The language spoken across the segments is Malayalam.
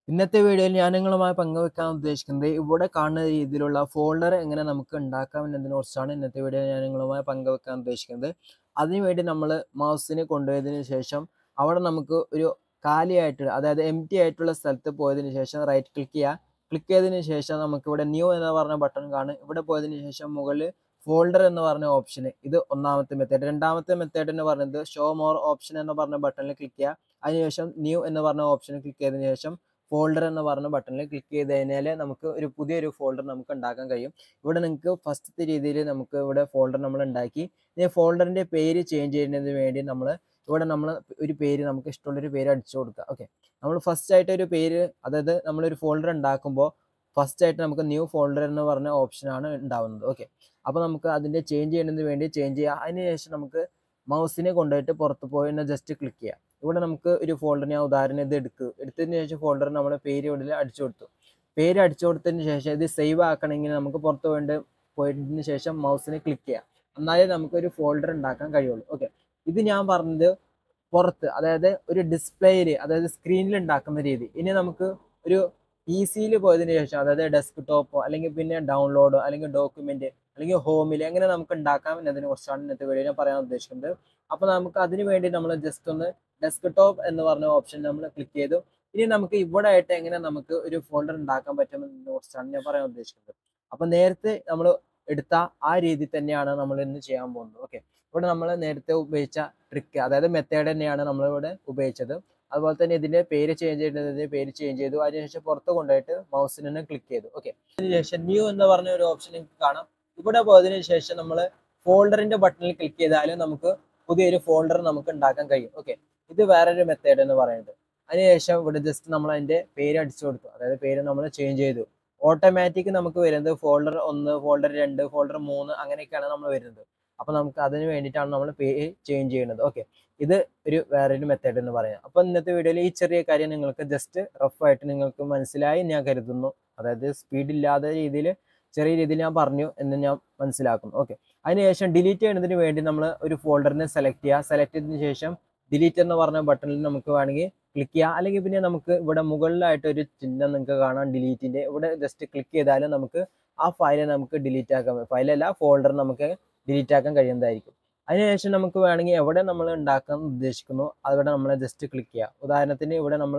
ഇന്നത്തെ വീഡിയോയിൽ ഞാൻ നിങ്ങളുമായി പങ്കുവെക്കാൻ ഉദ്ദേശിക്കുന്നത് ഇവിടെ കാണുന്ന രീതിയിലുള്ള ഫോൾഡർ എങ്ങനെ നമുക്ക് ഉണ്ടാക്കാം എന്നതിനെ കുറിച്ചാണ് ഇന്നത്തെ വീഡിയോയിൽ ഞാൻ നിങ്ങളുമായി പങ്കുവെക്കാൻ ഉദ്ദേശിക്കുന്നത് അതിനുവേണ്ടി നമ്മൾ മൗസിനെ കൊണ്ടുപോയതിനു ശേഷം അവിടെ നമുക്ക് ഒരു കാലിയായിട്ട് അതായത് എം ടി ആയിട്ടുള്ള സ്ഥലത്ത് പോയതിനു ശേഷം റൈറ്റ് ക്ലിക്ക് ചെയ്യുക ക്ലിക്ക് ചെയ്തതിന് ശേഷം നമുക്ക് ഇവിടെ ന്യൂ എന്ന് പറഞ്ഞ ബട്ടൺ കാണും ഇവിടെ പോയതിനു ശേഷം മുകളിൽ ഫോൾഡർ എന്ന് പറഞ്ഞ ഓപ്ഷൻ ഇത് ഒന്നാമത്തെ മെത്തേഡ് രണ്ടാമത്തെ മെത്തേഡ് എന്ന് പറയുന്നത് ഷോ മോർ ഓപ്ഷൻ എന്ന് പറഞ്ഞ ബട്ടണിൽ ക്ലിക്ക് ചെയ്യുക അതിനുശേഷം ന്യൂ എന്ന് പറഞ്ഞ ഓപ്ഷനിൽ ക്ലിക്ക് ചെയ്തതിനു ശേഷം ഫോൾഡർ എന്ന് പറഞ്ഞ ബട്ടണിൽ ക്ലിക്ക് ചെയ്ത് കഴിഞ്ഞാൽ നമുക്ക് ഒരു പുതിയൊരു ഫോൾഡർ നമുക്ക് ഉണ്ടാക്കാൻ കഴിയും ഇവിടെ നിങ്ങൾക്ക് ഫസ്റ്റത്തെ രീതിയിൽ നമുക്ക് ഇവിടെ ഫോൾഡർ നമ്മൾ ഉണ്ടാക്കി ഇനി ഫോൾഡറിൻ്റെ പേര് ചേഞ്ച് ചെയ്യുന്നതിന് വേണ്ടി നമ്മൾ ഇവിടെ നമ്മൾ ഒരു പേര് നമുക്ക് ഇഷ്ടമുള്ളൊരു പേര് അടിച്ചു കൊടുക്കുക ഓക്കെ നമ്മൾ ഫസ്റ്റ് ആയിട്ട് ഒരു പേര് അതായത് നമ്മളൊരു ഫോൾഡർ ഉണ്ടാക്കുമ്പോൾ ഫസ്റ്റ് ആയിട്ട് നമുക്ക് ന്യൂ ഫോൾഡർ എന്ന് പറഞ്ഞ ഓപ്ഷനാണ് ഉണ്ടാവുന്നത് ഓക്കെ അപ്പോൾ നമുക്ക് അതിൻ്റെ ചേഞ്ച് ചെയ്യുന്നതിന് വേണ്ടി ചേഞ്ച് ചെയ്യുക അതിന് ശേഷം നമുക്ക് മൗസിനെ കൊണ്ടുപോയിട്ട് പുറത്ത് പോയി ജസ്റ്റ് ക്ലിക്ക് ചെയ്യാം ഇവിടെ നമുക്ക് ഒരു ഫോൾഡർ ഞാൻ ഉദാഹരണം ഇത് എടുക്കുക എടുത്തതിന് ശേഷം ഫോൾഡർ നമ്മൾ പേര് ഇവിടെ അടിച്ചു കൊടുത്തു പേര് അടിച്ചു കൊടുത്തതിന് ശേഷം ഇത് സേവ് ആക്കണമെങ്കിൽ നമുക്ക് പുറത്ത് വേണ്ട പോയതിന് ശേഷം മൗസിനെ ക്ലിക്ക് ചെയ്യാം എന്നാലേ നമുക്കൊരു ഫോൾഡർ ഉണ്ടാക്കാൻ കഴിയുള്ളൂ ഓക്കെ ഇത് ഞാൻ പറഞ്ഞത് പുറത്ത് അതായത് ഒരു ഡിസ്പ്ലേയിൽ അതായത് സ്ക്രീനിൽ ഉണ്ടാക്കുന്ന രീതി ഇനി നമുക്ക് ഒരു പി സിയിൽ പോയതിന് ശേഷം അതായത് ഡെസ്ക് ടോപ്പോ അല്ലെങ്കിൽ പിന്നെ ഡൗൺലോഡോ അല്ലെങ്കിൽ ഡോക്യുമെന്റ് അല്ലെങ്കിൽ ഹോമിൽ എങ്ങനെ നമുക്ക് ഉണ്ടാക്കാം എന്നതിനെ കുറിച്ചാണ് ഇന്നത്തെ വീഡിയോ ഞാൻ പറയാൻ ഉദ്ദേശിക്കുന്നത് അപ്പോൾ നമുക്ക് അതിന് വേണ്ടി നമ്മൾ ജസ്റ്റ് ഒന്ന് ഡെസ്ക് ടോപ്പ് എന്ന് പറഞ്ഞ ഓപ്ഷൻ നമ്മൾ ക്ലിക്ക് ചെയ്തു ഇനി നമുക്ക് ഇവിടെ ആയിട്ട് എങ്ങനെ നമുക്ക് ഒരു ഫോൾഡർ ഉണ്ടാക്കാൻ പറ്റുമെന്നതിനെ കുറിച്ചാണ് ഞാൻ പറയാൻ ഉദ്ദേശിക്കുന്നത് അപ്പോൾ നേരത്തെ നമ്മൾ എടുത്ത ആ രീതി തന്നെയാണ് നമ്മൾ ഇന്ന് ചെയ്യാൻ പോകുന്നത് ഓക്കെ ഇവിടെ നമ്മൾ നേരത്തെ ഉപയോഗിച്ച ട്രിക്ക് അതായത് മെത്തേഡ് തന്നെയാണ് നമ്മളിവിടെ ഉപയോഗിച്ചത് അതുപോലെ തന്നെ ഇതിന്റെ പേര് ചേഞ്ച് ചെയ്യേണ്ടതിന്റെ പേര് ചേഞ്ച് ചെയ്തു അതിനുശേഷം പുറത്ത് കൊണ്ടുപോയിട്ട് മൗസിന് തന്നെ ക്ലിക്ക് ചെയ്തു ഓക്കെ അതിനുശേഷം ന്യൂ എന്ന് പറഞ്ഞ ഒരു ഓപ്ഷൻ നിങ്ങൾക്ക് കാണാം ഇവിടെ പോയതിനു ശേഷം നമ്മൾ ഫോൾഡറിന്റെ ബട്ടണിൽ ക്ലിക്ക് ചെയ്താലും നമുക്ക് പുതിയൊരു ഫോൾഡർ നമുക്ക് ഉണ്ടാക്കാൻ കഴിയും ഓക്കെ ഇത് വേറൊരു മെത്തേഡ് എന്ന് പറയുന്നത് അതിനുശേഷം ഇവിടെ ജസ്റ്റ് നമ്മൾ അതിന്റെ പേര് അടിച്ചു കൊടുത്തു അതായത് പേര് നമ്മൾ ചേഞ്ച് ചെയ്തു ഓട്ടോമാറ്റിക് നമുക്ക് വരുന്നത് ഫോൾഡർ ഒന്ന് ഫോൾഡർ രണ്ട് ഫോൾഡർ മൂന്ന് അങ്ങനെയൊക്കെയാണ് നമ്മൾ വരുന്നത് അപ്പോൾ നമുക്ക് അതിന് വേണ്ടിയിട്ടാണ് നമ്മൾ പേര് ചേഞ്ച് ചെയ്യുന്നത് ഓക്കെ ഇത് ഒരു വേറൊരു മെത്തേഡ് എന്ന് പറയാം അപ്പോൾ ഇന്നത്തെ വീഡിയോയിൽ ഈ ചെറിയ കാര്യം നിങ്ങൾക്ക് ജസ്റ്റ് റഫായിട്ട് നിങ്ങൾക്ക് മനസ്സിലായി ഞാൻ കരുതുന്നു അതായത് സ്പീഡ് ഇല്ലാത്ത രീതിയിൽ ചെറിയ രീതിയിൽ ഞാൻ പറഞ്ഞു എന്ന് ഞാൻ മനസ്സിലാക്കുന്നു ഓക്കെ അതിനുശേഷം ഡിലീറ്റ് ചെയ്യുന്നതിന് വേണ്ടി നമ്മൾ ഒരു ഫോൾഡറിനെ സെലക്ട് ചെയ്യുക സെലക്ട് ചെയ്തതിന് ശേഷം ഡിലീറ്റ് എന്ന് പറഞ്ഞ ബട്ടണിൽ നമുക്ക് വേണമെങ്കിൽ ക്ലിക്ക് ചെയ്യാം അല്ലെങ്കിൽ പിന്നെ നമുക്ക് ഇവിടെ മുകളിലായിട്ട് ഒരു ചിഹ്നം നിങ്ങൾക്ക് കാണാം ഡിലീറ്റിൻ്റെ ഇവിടെ ജസ്റ്റ് ക്ലിക്ക് ചെയ്താലും നമുക്ക് ആ ഫയൽ നമുക്ക് ഡിലീറ്റ് ആക്കാൻ ഫയലല്ല ഫോൾഡർ നമുക്ക് ഡിലീറ്റ് ആക്കാൻ കഴിയുന്നതായിരിക്കും അതിനുശേഷം നമുക്ക് വേണമെങ്കിൽ എവിടെ നമ്മൾ ഉണ്ടാക്കാൻ ഉദ്ദേശിക്കുന്നു അവിടെ നമ്മൾ ജസ്റ്റ് ക്ലിക്ക് ചെയ്യുക ഉദാഹരണത്തിന് ഇവിടെ നമ്മൾ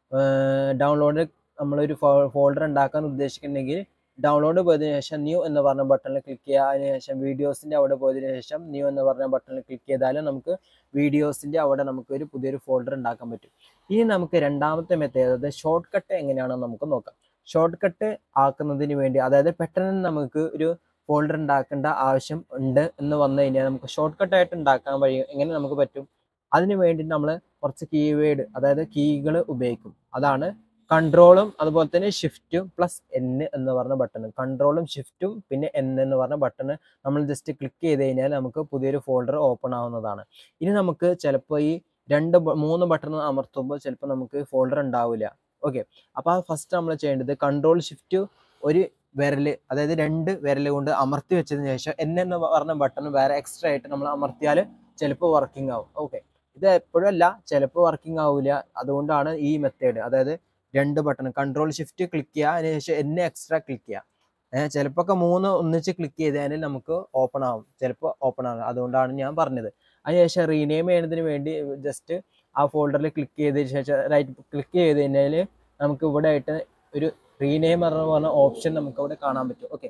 ഡൗൺലോഡ് നമ്മളൊരു ഫോൾഡർ ഉണ്ടാക്കാൻ ഉദ്ദേശിക്കുന്നുണ്ടെങ്കിൽ ഡൗൺലോഡ് പോയതിനു ശേഷം ന്യൂ എന്ന് പറഞ്ഞ ബട്ടണിൽ ക്ലിക്ക് ചെയ്യുക അതിനുശേഷം വീഡിയോസിൻ്റെ അവിടെ പോയതിനു ശേഷം ന്യൂ എന്ന് പറഞ്ഞ ബട്ടണിൽ ക്ലിക്ക് ചെയ്താലും നമുക്ക് വീഡിയോസിൻ്റെ അവിടെ നമുക്ക് ഒരു പുതിയൊരു ഫോൾഡർ ഉണ്ടാക്കാൻ പറ്റും ഇനി നമുക്ക് രണ്ടാമത്തെ മെത്തേഡ് അതായത് ഷോർട്ട് കട്ട് എങ്ങനെയാണെന്ന് നമുക്ക് നോക്കാം ഷോർട്ട് കട്ട് ആക്കുന്നതിന് വേണ്ടി അതായത് പെട്ടെന്ന് നമുക്ക് ഒരു ഫോൾഡർ ഉണ്ടാക്കേണ്ട ആവശ്യം ഉണ്ട് എന്ന് വന്നു കഴിഞ്ഞാൽ നമുക്ക് ഷോർട്ട് കട്ട് ആയിട്ട് ഉണ്ടാക്കാൻ വഴി എങ്ങനെ നമുക്ക് പറ്റും അതിന് വേണ്ടി നമ്മൾ കുറച്ച് കീവേഡ് അതായത് കീകൾ ഉപയോഗിക്കും അതാണ് കൺട്രോളും അതുപോലെ തന്നെ ഷിഫ്റ്റും പ്ലസ് എൻ എന്ന് പറഞ്ഞ ബട്ടൺ കൺട്രോളും ഷിഫ്റ്റും പിന്നെ എൻ എന്ന് പറഞ്ഞ ബട്ടൺ നമ്മൾ ജസ്റ്റ് ക്ലിക്ക് ചെയ്ത് കഴിഞ്ഞാൽ നമുക്ക് പുതിയൊരു ഫോൾഡർ ഓപ്പൺ ആവുന്നതാണ് ഇനി നമുക്ക് ചിലപ്പോൾ ഈ രണ്ട് മൂന്ന് ബട്ടൺ അമർത്തുമ്പോൾ ചിലപ്പോൾ നമുക്ക് ഫോൾഡർ ഉണ്ടാവില്ല ഓക്കെ അപ്പോൾ ഫസ്റ്റ് നമ്മൾ ചെയ്യേണ്ടത് കൺട്രോൾ ഷിഫ്റ്റ് ഒരു വിരൽ അതായത് രണ്ട് വിരൽ കൊണ്ട് അമർത്തി വെച്ചതിന് ശേഷം എൻ എന്ന് പറഞ്ഞ ബട്ടൺ വേറെ എക്സ്ട്രാ ആയിട്ട് നമ്മൾ അമർത്തിയാൽ ചിലപ്പോൾ വർക്കിംഗ് ആവും ഓക്കെ ഇത് എപ്പോഴും അല്ല ചിലപ്പോൾ വർക്കിംഗ് ആവില്ല അതുകൊണ്ടാണ് ഈ മെത്തേഡ് അതായത് രണ്ട് ബട്ടൺ കൺട്രോൾ ഷിഫ്റ്റ് ക്ലിക്ക് ചെയ്യുക അതിനുശേഷം എൻ എക്സ്ട്രാ ക്ലിക്ക് ചെയ്യുക ഏഹ് ചിലപ്പോൾ ഒക്കെ മൂന്ന് ഒന്നിച്ച് ക്ലിക്ക് ചെയ്താൽ നമുക്ക് ഓപ്പൺ ആവും ചിലപ്പോൾ ഓപ്പൺ ആവും അതുകൊണ്ടാണ് ഞാൻ പറഞ്ഞത് അതിനുശേഷം റീനെയിം ചെയ്യുന്നതിന് വേണ്ടി ജസ്റ്റ് ആ ഫോൾഡറിൽ ക്ലിക്ക് ചെയ്തതിന് ശേഷം റൈറ്റ് ക്ലിക്ക് ചെയ്ത് കഴിഞ്ഞാൽ നമുക്ക് ഇവിടെ ആയിട്ട് ഒരു റീനെയിം എന്ന് പറഞ്ഞ ഓപ്ഷൻ നമുക്ക് അവിടെ കാണാൻ പറ്റും ഓക്കെ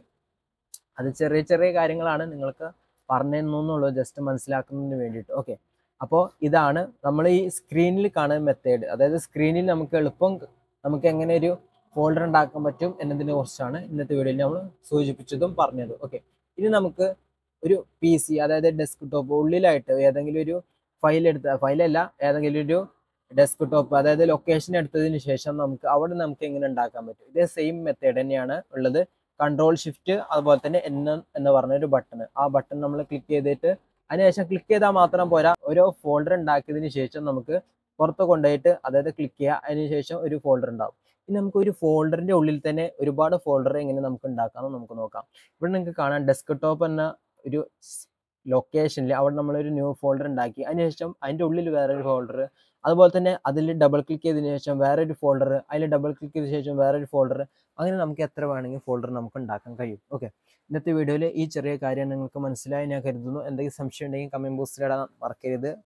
അത് ചെറിയ ചെറിയ കാര്യങ്ങളാണ് നിങ്ങൾക്ക് പറഞ്ഞു തന്നുള്ളൂ ജസ്റ്റ് മനസ്സിലാക്കുന്നതിന് വേണ്ടിയിട്ട് ഓക്കെ അപ്പോൾ ഇതാണ് നമ്മൾ ഈ സ്ക്രീനിൽ കാണുന്ന മെത്തേഡ് അതായത് സ്ക്രീനിൽ നമുക്ക് എളുപ്പം നമുക്ക് എങ്ങനെ ഒരു ഫോൾഡർ ഉണ്ടാക്കാൻ പറ്റും എന്നതിനെ കുറിച്ചാണ് ഇന്നത്തെ വീഡിയോയിൽ നമ്മൾ സൂചിപ്പിച്ചതും പറഞ്ഞതും ഓക്കെ ഇനി നമുക്ക് ഒരു പി സി അതായത് ഡെസ്ക് ടോപ്പ് ഉള്ളിലായിട്ട് ഏതെങ്കിലും ഒരു ഫയൽ എടുത്ത ഫയലല്ല ഏതെങ്കിലും ഒരു ഡെസ്ക് ടോപ്പ് അതായത് ലൊക്കേഷൻ എടുത്തതിന് ശേഷം നമുക്ക് അവിടെ നമുക്ക് എങ്ങനെ ഉണ്ടാക്കാൻ പറ്റും ഇതേ സെയിം മെത്തേഡ് തന്നെയാണ് ഉള്ളത് കൺട്രോൾ ഷിഫ്റ്റ് അതുപോലെ തന്നെ എൻ എന്ന് പറഞ്ഞൊരു ബട്ടൺ ആ ബട്ടൺ നമ്മൾ ക്ലിക്ക് ചെയ്തിട്ട് അതിനുശേഷം ക്ലിക്ക് ചെയ്താൽ മാത്രം പോരാ ഓരോ ഫോൾഡർ ഉണ്ടാക്കിയതിന് ശേഷം നമുക്ക് പുറത്ത് കൊണ്ടുപോയിട്ട് അതായത് ക്ലിക്ക് ചെയ്യുക അതിനുശേഷം ഒരു ഫോൾഡർ ഉണ്ടാവും ഇനി നമുക്ക് ഒരു ഫോൾഡറിന്റെ ഉള്ളിൽ തന്നെ ഒരുപാട് ഫോൾഡർ എങ്ങനെ നമുക്ക് ഉണ്ടാക്കാമെന്ന് നമുക്ക് നോക്കാം ഇവിടെ നിങ്ങൾക്ക് കാണാം ഡെസ്ക് ടോപ്പ് എന്ന ഒരു ലൊക്കേഷനിൽ അവിടെ നമ്മളൊരു ന്യൂ ഫോൾഡർ ഉണ്ടാക്കി അതിനുശേഷം അതിൻ്റെ ഉള്ളിൽ വേറൊരു ഫോൾഡർ അതുപോലെ തന്നെ അതിൽ ഡബിൾ ക്ലിക്ക് ചെയ്തതിന് ശേഷം വേറൊരു ഫോൾഡർ അതിൽ ഡബിൾ ക്ലിക്ക് ചെയ്ത ശേഷം വേറൊരു ഫോൾഡർ അങ്ങനെ നമുക്ക് എത്ര വേണമെങ്കിൽ ഫോൾഡർ നമുക്ക് ഉണ്ടാക്കാൻ കഴിയും ഓക്കെ ഇന്നത്തെ വീഡിയോയിൽ ഈ ചെറിയ കാര്യം നിങ്ങൾക്ക് മനസ്സിലായി ഞാൻ കരുതുന്നു എന്തെങ്കിലും സംശയം ഉണ്ടെങ്കിൽ കമൻറ്റ് ബോക്സിൽ ഇടാൻ മറക്കരുത്